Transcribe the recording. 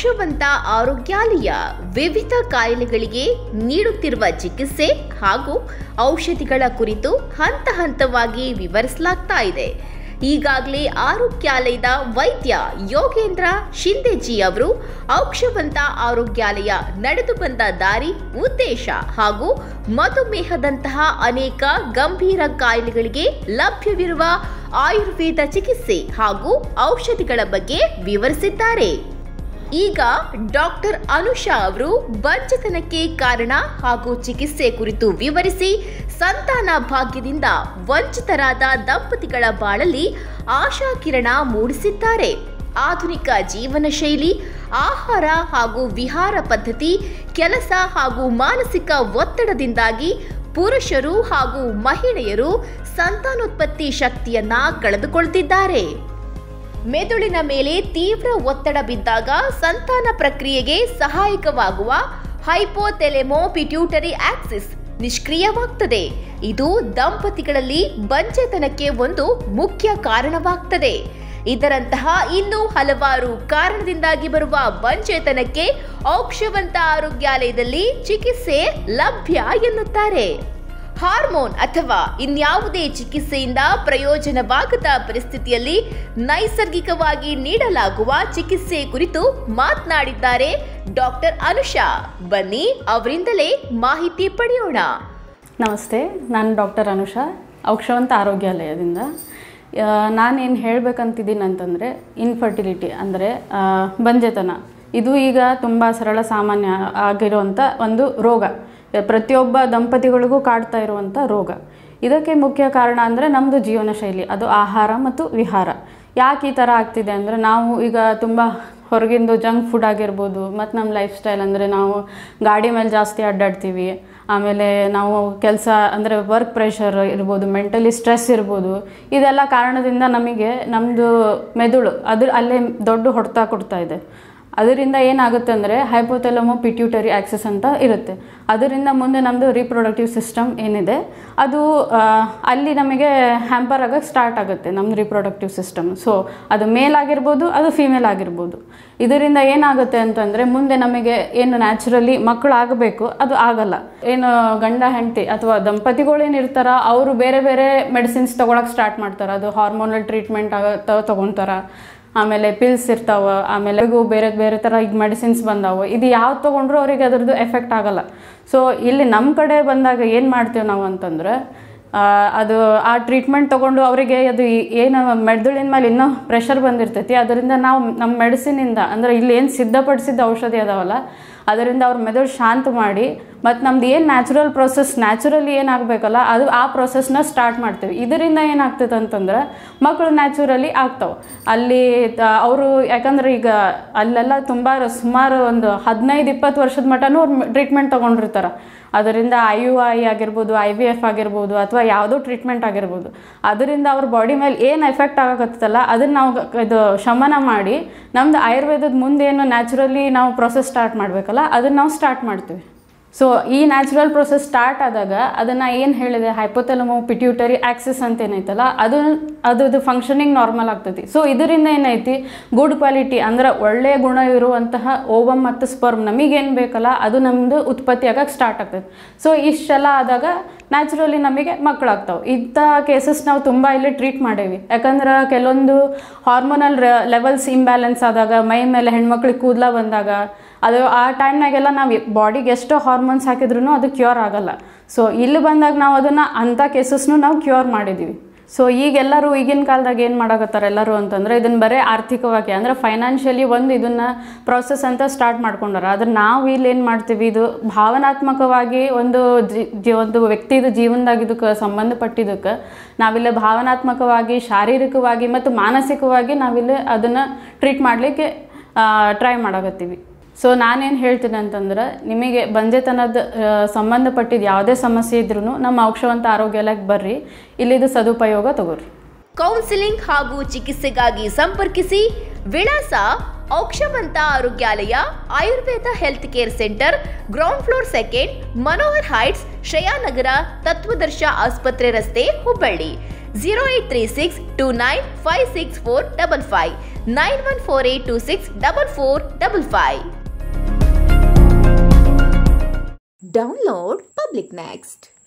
ಔಷವಂತ ಆರೋಗ್ಯಾಲಯ ವಿವಿಧ ಕಾಯಿಲೆಗಳಿಗೆ ನೀಡುತ್ತಿರುವ ಚಿಕಿತ್ಸೆ ಹಾಗೂ ಔಷಧಿಗಳ ಕುರಿತು ಹಂತ ಹಂತವಾಗಿ ವಿವರಿಸಲಾಗ್ತಾ ಇದೆ ಈಗಾಗಲೇ ಆರೋಗ್ಯಾಲಯದ ವೈದ್ಯ ಯೋಗೇಂದ್ರ ಶಿಂದೆಜಿ ಅವರು ಔಕ್ಷವಂತ ಆರೋಗ್ಯಾಲಯ ನಡೆದು ಬಂದ ದಾರಿ ಉದ್ದೇಶ ಹಾಗೂ ಮಧುಮೇಹದಂತಹ ಅನೇಕ ಗಂಭೀರ ಕಾಯಿಲೆಗಳಿಗೆ ಲಭ್ಯವಿರುವ ಆಯುರ್ವೇದ ಚಿಕಿತ್ಸೆ ಹಾಗೂ ಔಷಧಿಗಳ ಬಗ್ಗೆ ವಿವರಿಸಿದ್ದಾರೆ ಈಗ ಡಾಕ್ಟರ್ ಅನುಷಾ ಅವರು ಬಂಚತನಕ್ಕೆ ಕಾರಣ ಹಾಗೂ ಚಿಕಿತ್ಸೆ ಕುರಿತು ವಿವರಿಸಿ ಸಂತಾನ ಭಾಗ್ಯದಿಂದ ವಂಚಿತರಾದ ದಂಪತಿಗಳ ಬಾಳಲ್ಲಿ ಆಶಾಕಿರಣ ಮೂಡಿಸಿದ್ದಾರೆ ಆಧುನಿಕ ಜೀವನ ಶೈಲಿ ಆಹಾರ ಹಾಗೂ ವಿಹಾರ ಪದ್ಧತಿ ಕೆಲಸ ಹಾಗೂ ಮಾನಸಿಕ ಒತ್ತಡದಿಂದಾಗಿ ಪುರುಷರು ಹಾಗೂ ಮಹಿಳೆಯರು ಸಂತಾನೋತ್ಪತ್ತಿ ಶಕ್ತಿಯನ್ನ ಕಳೆದುಕೊಳ್ತಿದ್ದಾರೆ ಮೆದುಳಿನ ಮೇಲೆ ತೀವ್ರ ಒತ್ತಡ ಬಿದ್ದಾಗ ಸಂತಾನ ಪ್ರಕ್ರಿಯೆಗೆ ಸಹಾಯಕವಾಗುವ ಹೈಪೋಥೆಲೆಮೋ ಪಿಟ್ಯೂಟರಿ ಆಕ್ಸಿಸ್ ನಿಷ್ಕ್ರಿಯವಾಗ್ತದೆ ಇದು ದಂಪತಿಗಳಲ್ಲಿ ಬಂಜೆತನಕ್ಕೆ ಒಂದು ಮುಖ್ಯ ಕಾರಣವಾಗ್ತದೆ ಇದರಂತಹ ಇನ್ನೂ ಹಲವಾರು ಕಾರಣದಿಂದಾಗಿ ಬರುವ ಬಂಜೆತನಕ್ಕೆ ಔಕ್ಷವಂತ ಆರೋಗ್ಯಾಲಯದಲ್ಲಿ ಚಿಕಿತ್ಸೆ ಲಭ್ಯ ಎನ್ನುತ್ತಾರೆ ಹಾರ್ಮೋನ್ ಅಥವಾ ಇನ್ಯಾವುದೇ ಚಿಕಿತ್ಸೆಯಿಂದ ಪ್ರಯೋಜನವಾಗದ ಪರಿಸ್ಥಿತಿಯಲ್ಲಿ ನೈಸರ್ಗಿಕವಾಗಿ ನೀಡಲಾಗುವ ಚಿಕಿತ್ಸೆ ಕುರಿತು ಮಾತನಾಡಿದ್ದಾರೆ ಡಾಕ್ಟರ್ ಅನುಷಾ ಬನ್ನಿ ಅವರಿಂದಲೇ ಮಾಹಿತಿ ಪಡೆಯೋಣ ನಮಸ್ತೆ ನಾನು ಡಾಕ್ಟರ್ ಅನುಷಾ ಔಕ್ಷವಂತ ಆರೋಗ್ಯಾಲಯದಿಂದ ನಾನೇನು ಹೇಳಬೇಕಂತಿದ್ದೀನಿ ಅಂತಂದರೆ ಇನ್ಫರ್ಟಿಲಿಟಿ ಅಂದರೆ ಬಂಜೆತನ ಇದು ಈಗ ತುಂಬ ಸರಳ ಸಾಮಾನ್ಯ ಆಗಿರುವಂಥ ಒಂದು ರೋಗ ಪ್ರತಿಯೊಬ್ಬ ದಂಪತಿಗಳಿಗೂ ಕಾಡ್ತಾ ಇರುವಂಥ ರೋಗ ಇದಕ್ಕೆ ಮುಖ್ಯ ಕಾರಣ ಅಂದರೆ ನಮ್ಮದು ಜೀವನ ಶೈಲಿ ಅದು ಆಹಾರ ಮತ್ತು ವಿಹಾರ ಯಾಕೆ ಈ ಥರ ಆಗ್ತಿದೆ ಅಂದರೆ ನಾವು ಈಗ ತುಂಬ ಹೊರಗಿಂದು ಜಂಕ್ ಫುಡ್ ಆಗಿರ್ಬೋದು ಮತ್ತು ನಮ್ಮ ಲೈಫ್ ಸ್ಟೈಲ್ ಅಂದರೆ ನಾವು ಗಾಡಿ ಮೇಲೆ ಜಾಸ್ತಿ ಅಡ್ಡಾಡ್ತೀವಿ ಆಮೇಲೆ ನಾವು ಕೆಲಸ ಅಂದರೆ ವರ್ಕ್ ಪ್ರೆಷರ್ ಇರ್ಬೋದು ಮೆಂಟಲಿ ಸ್ಟ್ರೆಸ್ ಇರ್ಬೋದು ಇದೆಲ್ಲ ಕಾರಣದಿಂದ ನಮಗೆ ನಮ್ಮದು ಮೆದುಳು ಅದು ಅಲ್ಲೇ ದೊಡ್ಡ ಹೊಡೆತ ಕೊಡ್ತಾ ಇದೆ ಅದರಿಂದ ಏನಾಗುತ್ತೆ ಅಂದರೆ ಹೈಪೋಥೆಲಮೋ ಪಿಟ್ಯೂಟರಿ ಆಕ್ಸೆಸ್ ಅಂತ ಇರುತ್ತೆ ಅದರಿಂದ ಮುಂದೆ ನಮ್ಮದು ರೀಪ್ರೊಡಕ್ಟಿವ್ ಸಿಸ್ಟಮ್ ಏನಿದೆ ಅದು ಅಲ್ಲಿ ನಮಗೆ ಹ್ಯಾಂಪರ್ ಆಗೋಕ್ಕೆ ಸ್ಟಾರ್ಟ್ ಆಗುತ್ತೆ ನಮ್ಮ ರೀಪ್ರೊಡಕ್ಟಿವ್ ಸಿಸ್ಟಮ್ ಸೊ ಅದು ಮೇಲ್ ಆಗಿರ್ಬೋದು ಅದು ಫೀಮೇಲ್ ಆಗಿರ್ಬೋದು ಇದರಿಂದ ಏನಾಗುತ್ತೆ ಅಂತಂದರೆ ಮುಂದೆ ನಮಗೆ ಏನು ನ್ಯಾಚುರಲಿ ಮಕ್ಕಳು ಆಗಬೇಕು ಅದು ಆಗಲ್ಲ ಏನು ಗಂಡ ಹೆಂಡತಿ ಅಥವಾ ದಂಪತಿಗಳು ಏನಿರ್ತಾರ ಅವರು ಬೇರೆ ಬೇರೆ ಮೆಡಿಸಿನ್ಸ್ ತೊಗೊಳಕ್ಕೆ ಸ್ಟಾರ್ಟ್ ಮಾಡ್ತಾರೆ ಅದು ಹಾರ್ಮೋನಲ್ ಟ್ರೀಟ್ಮೆಂಟ್ ಆಗ ತೊಗೊತಾರ ಆಮೇಲೆ ಪಿಲ್ಸ್ ಇರ್ತಾವೆ ಆಮೇಲೆ ಬೇರೆ ಬೇರೆ ಥರ ಈಗ ಮೆಡಿಸಿನ್ಸ್ ಬಂದಾವೆ ಇದು ಯಾವ್ದು ತೊಗೊಂಡ್ರು ಅವ್ರಿಗೆ ಅದ್ರದ್ದು ಎಫೆಕ್ಟ್ ಆಗಲ್ಲ ಸೊ ಇಲ್ಲಿ ನಮ್ಮ ಕಡೆ ಬಂದಾಗ ಏನು ಮಾಡ್ತೇವೆ ನಾವು ಅಂತಂದ್ರೆ ಅದು ಆ ಟ್ರೀಟ್ಮೆಂಟ್ ತೊಗೊಂಡು ಅವರಿಗೆ ಅದು ಏನು ಮೆದುಳಿನ ಮೇಲೆ ಇನ್ನೂ ಪ್ರೆಷರ್ ಬಂದಿರ್ತೈತಿ ಅದರಿಂದ ನಾವು ನಮ್ಮ ಮೆಡಿಸಿನಿಂದ ಅಂದರೆ ಇಲ್ಲಿ ಏನು ಸಿದ್ಧಪಡಿಸಿದ ಔಷಧಿ ಅದಾವಲ್ಲ ಅದರಿಂದ ಅವ್ರ ಮೆದುಳು ಶಾಂತ ಮಾಡಿ ಮತ್ತು ನಮ್ದು ಏನು ನ್ಯಾಚುರಲ್ ಪ್ರೊಸೆಸ್ ನ್ಯಾಚುರಲಿ ಏನಾಗಬೇಕಲ್ಲ ಅದು ಆ ಪ್ರೊಸೆಸ್ನ ಸ್ಟಾರ್ಟ್ ಮಾಡ್ತೀವಿ ಇದರಿಂದ ಏನಾಗ್ತದೆ ಅಂತಂದ್ರೆ ಮಕ್ಕಳು ನ್ಯಾಚುರಲಿ ಆಗ್ತಾವೆ ಅಲ್ಲಿ ಅವರು ಯಾಕಂದ್ರೆ ಈಗ ಅಲ್ಲೆಲ್ಲ ತುಂಬ ಸುಮಾರು ಒಂದು ಹದಿನೈದು ಇಪ್ಪತ್ತು ವರ್ಷದ ಮಟನೂ ಅವ್ರು ಟ್ರೀಟ್ಮೆಂಟ್ ತೊಗೊಂಡಿರ್ತಾರೆ ಅದರಿಂದ ಐ ಯು ಐ ಆಗಿರ್ಬೋದು ಐ ವಿ ಎಫ್ ಆಗಿರ್ಬೋದು ಅಥವಾ ಯಾವುದೋ ಟ್ರೀಟ್ಮೆಂಟ್ ಆಗಿರ್ಬೋದು ಅದರಿಂದ ಅವ್ರ ಬಾಡಿ ಮೇಲೆ ಏನು ಎಫೆಕ್ಟ್ ಆಗಕತ್ತಲ್ಲ ಅದನ್ನು ನಾವು ಇದು ಶಮನ ಮಾಡಿ ನಮ್ದು ಆಯುರ್ವೇದದ ಮುಂದೇನು ನ್ಯಾಚುರಲಿ ನಾವು ಪ್ರೊಸೆಸ್ ಸ್ಟಾರ್ಟ್ ಮಾಡಬೇಕಲ್ಲ ಅದನ್ನು ನಾವು ಸ್ಟಾರ್ಟ್ ಮಾಡ್ತೀವಿ ಸೊ ಈ ನ್ಯಾಚುರಲ್ ಪ್ರೊಸೆಸ್ ಸ್ಟಾರ್ಟ್ ಆದಾಗ ಅದನ್ನು ಏನು ಹೇಳಿದೆ ಹೈಪೋಥೆಲಮೋ ಪಿಟ್ಯೂಟರಿ ಆಕ್ಸಿಸ್ ಅಂತ ಏನೈತಲ್ಲ ಅದು ಅದ್ರದ್ದು ಫಂಕ್ಷನಿಂಗ್ ನಾರ್ಮಲ್ ಆಗ್ತೈತಿ ಸೊ ಇದರಿಂದ ಏನೈತಿ ಗುಡ್ ಕ್ವಾಲಿಟಿ ಅಂದ್ರೆ ಒಳ್ಳೆಯ ಗುಣ ಇರುವಂತಹ ಓವಮ್ ಮತ್ತು ಸ್ಪರ್ಮ್ ನಮಗೇನು ಬೇಕಲ್ಲ ಅದು ನಮ್ಮದು ಉತ್ಪತ್ತಿ ಆಗಕ್ಕೆ ಸ್ಟಾರ್ಟ್ ಆಗ್ತೈತಿ ಸೊ ಇಷ್ಟೆಲ್ಲ ಆದಾಗ ನ್ಯಾಚುರಲಿ ನಮಗೆ ಮಕ್ಕಳಾಗ್ತಾವೆ ಇಂಥ ಕೇಸಸ್ ನಾವು ತುಂಬ ಇಲ್ಲಿ ಟ್ರೀಟ್ ಮಾಡೇವಿ ಯಾಕಂದ್ರೆ ಕೆಲವೊಂದು ಹಾರ್ಮೋನಲ್ ಲೆವೆಲ್ಸ್ ಇಂಬ್ಯಾಲೆನ್ಸ್ ಆದಾಗ ಮೈ ಮೇಲೆ ಹೆಣ್ಮಕ್ಳಿಗೆ ಕೂದಲ ಬಂದಾಗ ಅದು ಆ ಟೈಮ್ನಾಗೆಲ್ಲ ನಾವು ಬಾಡಿಗೆ ಎಷ್ಟೋ ಹಾರ್ಮೋನ್ಸ್ ಹಾಕಿದ್ರೂ ಅದು ಕ್ಯೂರ್ ಆಗಲ್ಲ ಸೊ ಇಲ್ಲಿ ಬಂದಾಗ ನಾವು ಅದನ್ನು ಅಂಥ ಕೇಸಸ್ನು ನಾವು ಕ್ಯೂರ್ ಮಾಡಿದ್ದೀವಿ ಸೊ ಈಗೆಲ್ಲರೂ ಈಗಿನ ಕಾಲದಾಗ ಏನು ಮಾಡಕತ್ತಾರೆ ಎಲ್ಲರೂ ಅಂತಂದರೆ ಇದನ್ನು ಬರೀ ಆರ್ಥಿಕವಾಗಿ ಅಂದರೆ ಫೈನಾನ್ಷಿಯಲಿ ಒಂದು ಇದನ್ನು ಪ್ರಾಸೆಸ್ ಅಂತ ಸ್ಟಾರ್ಟ್ ಮಾಡ್ಕೊಂಡಾರ ಆದ್ರೆ ನಾವು ಇಲ್ಲಿ ಏನು ಮಾಡ್ತೀವಿ ಇದು ಭಾವನಾತ್ಮಕವಾಗಿ ಒಂದು ಜಿ ಒಂದು ವ್ಯಕ್ತಿದು ಜೀವನದಾಗ ಇದಕ್ಕೆ ಸಂಬಂಧಪಟ್ಟಿದ್ದಕ್ಕೆ ನಾವಿಲ್ಲಿ ಭಾವನಾತ್ಮಕವಾಗಿ ಶಾರೀರಿಕವಾಗಿ ಮತ್ತು ಮಾನಸಿಕವಾಗಿ ನಾವಿಲ್ಲಿ ಅದನ್ನು ಟ್ರೀಟ್ ಮಾಡಲಿಕ್ಕೆ ಟ್ರೈ ಮಾಡಕತ್ತೀವಿ ಸೊ ನಾನೇನು ಹೇಳ್ತೀನಿ ಅಂತಂದ್ರೆ ನಿಮಗೆ ಬಂಜೆತನದ ಸಂಬಂಧಪಟ್ಟಿದ್ದು ಯಾವುದೇ ಸಮಸ್ಯೆ ಇದ್ರೂ ನಮ್ಮ ಔಷಧವಂತ ಆರೋಗ್ಯಾಲಯಕ್ಕೆ ಬರ್ರಿ ಇಲ್ಲಿದು ಸದುಪಯೋಗ ತಗೋರಿ ಕೌನ್ಸಿಲಿಂಗ್ ಹಾಗೂ ಚಿಕಿತ್ಸೆಗಾಗಿ ಸಂಪರ್ಕಿಸಿ ವಿಳಾಸ ಔಕ್ಷವಂತ ಆರೋಗ್ಯಾಲಯ Ayurveda health care centre ground floor second Manohar heights Shreyanagar ತತ್ವದರ್ಶ ಆಸ್ಪತ್ರೆ ರಸ್ತೆ Hubballi zero eight three six two nine five six four double five nine one four eight two six double four double five download public next